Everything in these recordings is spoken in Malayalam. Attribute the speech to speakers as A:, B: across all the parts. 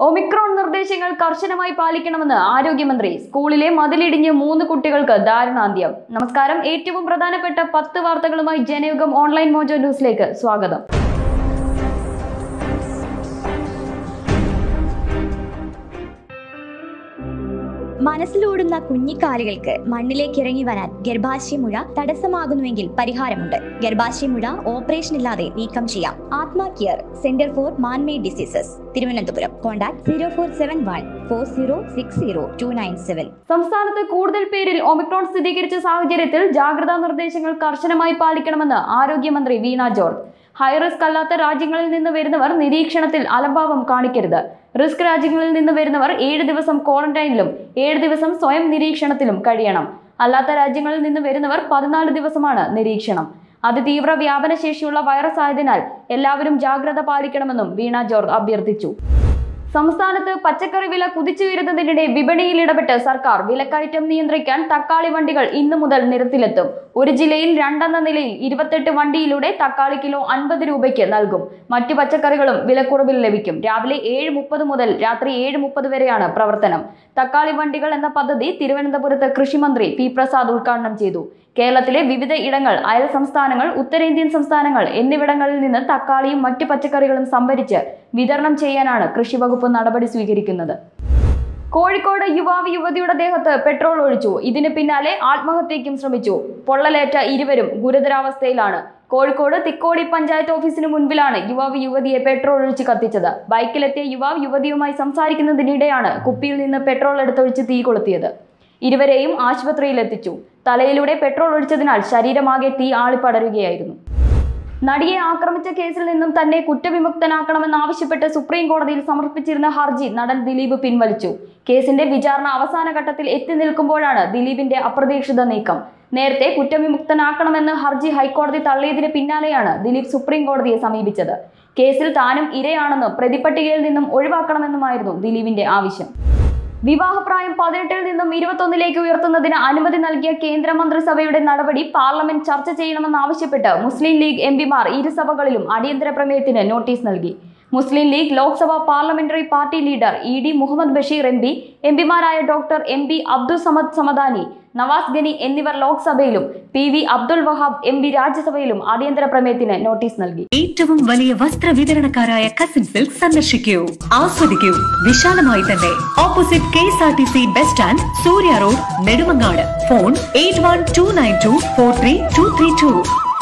A: ഒമിക്രോൺ നിർദ്ദേശങ്ങൾ കർശനമായി പാലിക്കണമെന്ന് ആരോഗ്യമന്ത്രി സ്കൂളിലെ മതിലിടിഞ്ഞ് മൂന്ന് കുട്ടികൾക്ക് ദാരുണാന്ത്യം നമസ്കാരം ഏറ്റവും പ്രധാനപ്പെട്ട പത്ത് വാർത്തകളുമായി ജനയുഗം ഓൺലൈൻ മോജോ ന്യൂസിലേക്ക് സ്വാഗതം
B: മനസ്സിലോടുന്ന കുഞ്ഞിക്കാലുകൾക്ക് മണ്ണിലേക്ക് ഇറങ്ങി വരാൻ ഗർഭാശയമുഴ തടസ്സമാകുന്നുവെങ്കിൽ പരിഹാരമുണ്ട് ഗർഭാശയമുഴ ഓപ്പറേഷൻ ഇല്ലാതെ നീക്കം ചെയ്യാം Athma care centre for manmade diseases Thiruvananthapuram contact zero four seven one four zero six zero two nine seven
A: സംസ്ഥാനത്ത് കൂടുതൽ പേരിൽ ഒമിക്രോൺ സ്ഥിരീകരിച്ച സാഹചര്യത്തിൽ ജാഗ്രതാ നിർദ്ദേശങ്ങൾ കർശനമായി പാലിക്കണമെന്ന് ആരോഗ്യമന്ത്രി വീണ ജോർജ് ഹൈറിസ്ക് അല്ലാത്ത രാജ്യങ്ങളിൽ നിന്ന് വരുന്നവർ നിരീക്ഷണത്തിൽ അലംഭാവം കാണിക്കരുത് റിസ്ക് രാജ്യങ്ങളിൽ നിന്ന് വരുന്നവർ ഏഴ് ദിവസം ക്വാറന്റൈനിലും ഏഴ് ദിവസം സ്വയം നിരീക്ഷണത്തിലും കഴിയണം അല്ലാത്ത രാജ്യങ്ങളിൽ നിന്ന് വരുന്നവർ പതിനാല് ദിവസമാണ് നിരീക്ഷണം അതിതീവ്ര വ്യാപന ശേഷിയുള്ള വൈറസ് ആയതിനാൽ എല്ലാവരും ജാഗ്രത പാലിക്കണമെന്നും വീണ ജോർജ് അഭ്യർത്ഥിച്ചു സംസ്ഥാനത്ത് പച്ചക്കറി വില കുതിച്ചുയരുന്നതിനിടെ വിപണിയിൽ ഇടപെട്ട് സർക്കാർ വിലക്കയറ്റം നിയന്ത്രിക്കാൻ തക്കാളി വണ്ടികൾ ഇന്നു മുതൽ നിരത്തിലെത്തും ഒരു ജില്ലയിൽ രണ്ടെന്ന നിലയിൽ ഇരുപത്തെട്ട് വണ്ടിയിലൂടെ തക്കാളി കിലോ അൻപത് രൂപയ്ക്ക് നൽകും മറ്റു പച്ചക്കറികളും വിലക്കുറവിൽ ലഭിക്കും രാവിലെ ഏഴ് മുപ്പത് മുതൽ രാത്രി ഏഴ് മുപ്പത് വരെയാണ് പ്രവർത്തനം തക്കാളി വണ്ടികൾ എന്ന പദ്ധതി തിരുവനന്തപുരത്ത് കൃഷിമന്ത്രി പി പ്രസാദ് ഉദ്ഘാടനം ചെയ്തു കേരളത്തിലെ വിവിധ ഇടങ്ങൾ അയൽ സംസ്ഥാനങ്ങൾ ഉത്തരേന്ത്യൻ സംസ്ഥാനങ്ങൾ എന്നിവിടങ്ങളിൽ നിന്ന് തക്കാളിയും മറ്റു പച്ചക്കറികളും സംഭരിച്ച് വിതരണം ചെയ്യാനാണ് കൃഷിവകുപ്പ് നടപടി സ്വീകരിക്കുന്നത് കോഴിക്കോട് യുവാവ് യുവതിയുടെ ദേഹത്ത് പെട്രോൾ ഒഴിച്ചു ഇതിന് പിന്നാലെ ആത്മഹത്യയ്ക്കും ശ്രമിച്ചു പൊള്ളലേറ്റ ഇരുവരും ഗുരുതരാവസ്ഥയിലാണ് കോഴിക്കോട് തിക്കോടി പഞ്ചായത്ത് ഓഫീസിന് മുൻപിലാണ് യുവാവ് യുവതിയെ പെട്രോൾ ഒഴിച്ച് കത്തിച്ചത് ബൈക്കിലെത്തിയ യുവാവ് യുവതിയുമായി സംസാരിക്കുന്നതിനിടെയാണ് കുപ്പിയിൽ നിന്ന് പെട്രോൾ എടുത്തൊഴിച്ച് തീ കൊളുത്തിയത് ഇരുവരെയും ആശുപത്രിയിൽ എത്തിച്ചു തലയിലൂടെ പെട്രോൾ ഒഴിച്ചതിനാൽ ശരീരമാകെ തീ ആളിപ്പടരുകയായിരുന്നു നടിയെ ആക്രമിച്ച കേസിൽ നിന്നും തന്നെ കുറ്റവിമുക്തനാക്കണമെന്നാവശ്യപ്പെട്ട് സുപ്രീം കോടതിയിൽ സമർപ്പിച്ചിരുന്ന ഹർജി നടൻ ദിലീപ് പിൻവലിച്ചു കേസിന്റെ വിചാരണ അവസാന ഘട്ടത്തിൽ എത്തി നിൽക്കുമ്പോഴാണ് ദിലീപിന്റെ അപ്രതീക്ഷിത നീക്കം നേരത്തെ കുറ്റവിമുക്തനാക്കണമെന്ന് ഹർജി ഹൈക്കോടതി തള്ളിയതിന് പിന്നാലെയാണ് ദിലീപ് സുപ്രീം കോടതിയെ സമീപിച്ചത് കേസിൽ താനും ഇരയാണെന്നും പ്രതിപട്ടികയിൽ നിന്നും ഒഴിവാക്കണമെന്നുമായിരുന്നു ദിലീപിന്റെ ആവശ്യം വിവാഹപ്രായം പതിനെട്ടിൽ നിന്നും ഇരുപത്തൊന്നിലേക്ക് ഉയർത്തുന്നതിന് അനുമതി നൽകിയ കേന്ദ്രമന്ത്രിസഭയുടെ നടപടി പാർലമെന്റ് ചർച്ച ചെയ്യണമെന്നാവശ്യപ്പെട്ട് മുസ്ലിം ലീഗ് എം പിമാർ ഇരുസഭകളിലും അടിയന്തര പ്രമേയത്തിന് നോട്ടീസ് നൽകി Muslim League Lok Sabha parliamentary party leader E D Muhammad Basheer M P M പിമാരായ doctor M P Abdul Samad Samadani Nawas Ghani എന്നിവർ ലോക്സഭയിലും P V Abdul Wahab M P രാജ്യസഭയിലും അടിയന്തര പ്രമേയത്തിന് നോട്ടീസ് നൽകി
C: ഏറ്റവും വലിയ വസ്ത്ര വിതരണക്കാരായ കസിൻ സിൽക്ക് സന്ദർശിക്കൂ ആസ്വദിക്കൂ വിശാലമായി തന്നെ opposite K S R T C bus stand Surya road Nedumangad phone eight one two nine two four three two three two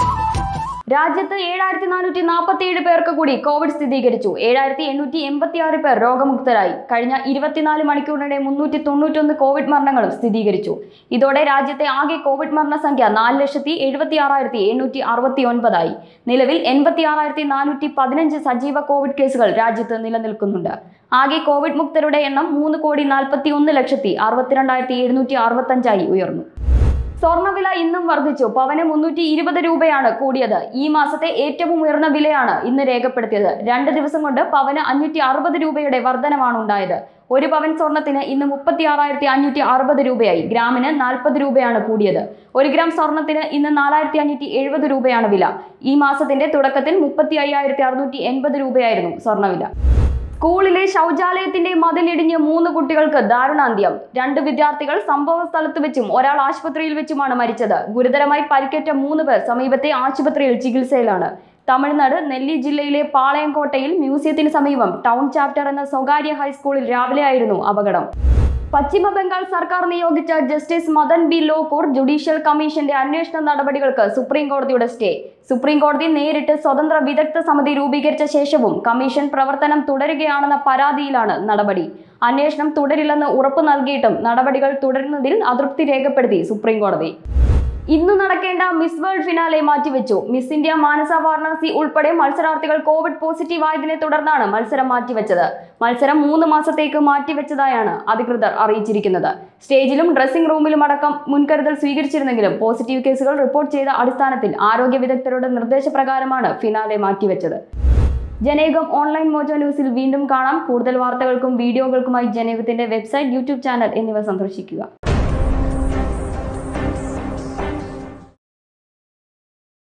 A: രാജ്യത്ത് ഏഴായിരത്തി നാനൂറ്റി നാൽപ്പത്തി ഏഴ് പേർക്ക് കൂടി കോവിഡ് സ്ഥിരീകരിച്ചു ഏഴായിരത്തി എണ്ണൂറ്റി എൺപത്തി ആറ് പേർ രോഗമുക്തരായി കഴിഞ്ഞ ഇരുപത്തിനാല് മണിക്കൂറിനിടെ മുന്നൂറ്റി തൊണ്ണൂറ്റൊന്ന് കോവിഡ് മരണങ്ങളും സ്ഥിരീകരിച്ചു ഇതോടെ രാജ്യത്തെ ആകെ കോവിഡ് മരണസംഖ്യ നാല് ലക്ഷത്തി എഴുപത്തി ആറായിരത്തി എണ്ണൂറ്റി അറുപത്തി ഒൻപതായി നിലവിൽ എൺപത്തി ആറായിരത്തി നാനൂറ്റി പതിനഞ്ച് സജീവ കോവിഡ് കേസുകൾ രാജ്യത്ത് നിലനിൽക്കുന്നുണ്ട് ആകെ കോവിഡ് മുക്തരുടെ എണ്ണം മൂന്ന് കോടി നാൽപ്പത്തി ഒന്ന് ലക്ഷത്തി അറുപത്തിരണ്ടായിരത്തി എഴുന്നൂറ്റി അറുപത്തഞ്ചായി ഉയർന്നു സ്വർണ്ണവില ഇന്നും വർദ്ധിച്ചു പവന് മുന്നൂറ്റി ഇരുപത് രൂപയാണ് കൂടിയത് ഈ മാസത്തെ ഏറ്റവും ഉയർന്ന വിലയാണ് ഇന്ന് രേഖപ്പെടുത്തിയത് രണ്ട് ദിവസം കൊണ്ട് പവന് അഞ്ഞൂറ്റി അറുപത് രൂപയുടെ വർധനമാണ് ഉണ്ടായത് ഒരു പവൻ സ്വർണത്തിന് ഇന്ന് മുപ്പത്തി ആറായിരത്തി അഞ്ഞൂറ്റി അറുപത് രൂപയായി ഗ്രാമിന് നാൽപ്പത് രൂപയാണ് കൂടിയത് ഒരു ഗ്രാം സ്വർണത്തിന് ഇന്ന് നാലായിരത്തി അഞ്ഞൂറ്റി എഴുപത് രൂപയാണ് വില ഈ മാസത്തിന്റെ തുടക്കത്തിൽ മുപ്പത്തി അയ്യായിരത്തി അറുന്നൂറ്റി എൺപത് രൂപയായിരുന്നു സ്വർണ്ണവില സ്കൂളിലെ ശൗചാലയത്തിന്റെ മതിലിടിഞ്ഞ് മൂന്ന് കുട്ടികൾക്ക് ദാരുണാന്ത്യം രണ്ട് വിദ്യാർത്ഥികൾ സംഭവ സ്ഥലത്ത് വെച്ചും ഒരാൾ ആശുപത്രിയിൽ വെച്ചുമാണ് മരിച്ചത് ഗുരുതരമായി പരിക്കേറ്റ മൂന്ന് പേർ സമീപത്തെ ആശുപത്രിയിൽ ചികിത്സയിലാണ് തമിഴ്നാട് നെല്ലി ജില്ലയിലെ പാളയംകോട്ടയിൽ മ്യൂസിയത്തിന് സമീപം ടൗൺ ചാപ്റ്റർ എന്ന സ്വകാര്യ ഹൈസ്കൂളിൽ രാവിലെയായിരുന്നു അപകടം പശ്ചിമ ബംഗാൾ സർക്കാർ നിയോഗിച്ച justice Madan B Lokur judicial കമ്മീഷന്റെ അന്വേഷണ നടപടികൾക്ക് സുപ്രീം കോടതിയുടെ സ്റ്റേ സുപ്രീം കോടതി നേരിട്ട് സ്വതന്ത്ര വിദഗ്ധ സമിതി രൂപീകരിച്ച ശേഷവും കമ്മീഷൻ പ്രവർത്തനം തുടരുകയാണെന്ന പരാതിയിലാണ് നടപടി അന്വേഷണം തുടരില്ലെന്ന് ഉറപ്പു നൽകിയിട്ടും നടപടികൾ തുടരുന്നതിൽ അതൃപ്തി രേഖപ്പെടുത്തി സുപ്രീം കോടതി ഇന്ന് നടക്കേണ്ട മിസ് വേൾഡ് ഫിനാലെ മാറ്റിവെച്ചു മിസ് ഇന്ത്യ മാനസ വാരണാസി ഉൾപ്പെടെ മത്സരാർത്ഥികൾ കോവിഡ് പോസിറ്റീവ് ആയതിനെ തുടർന്നാണ് മത്സരം മാറ്റിവെച്ചത് മത്സരം മൂന്ന് മാസത്തേക്ക് മാറ്റിവെച്ചതായാണ് അധികൃതർ അറിയിച്ചിരിക്കുന്നത് സ്റ്റേജിലും ഡ്രസ്സിംഗ് റൂമിലും അടക്കം മുൻകരുതൽ സ്വീകരിച്ചിരുന്നെങ്കിലും പോസിറ്റീവ് കേസുകൾ റിപ്പോർട്ട് ചെയ്ത അടിസ്ഥാനത്തിൽ ആരോഗ്യ വിദഗ്ധരുടെ നിർദ്ദേശപ്രകാരമാണ് ഫിനാലെ മാറ്റിവെച്ചത് ജനയുഗം ഓൺലൈൻ മോജോ ന്യൂസിൽ വീണ്ടും കാണാം കൂടുതൽ വാർത്തകൾക്കും വീഡിയോകൾക്കുമായി ജനയുഗത്തിന്റെ വെബ്സൈറ്റ് യൂട്യൂബ് ചാനൽ എന്നിവ സന്ദർശിക്കുക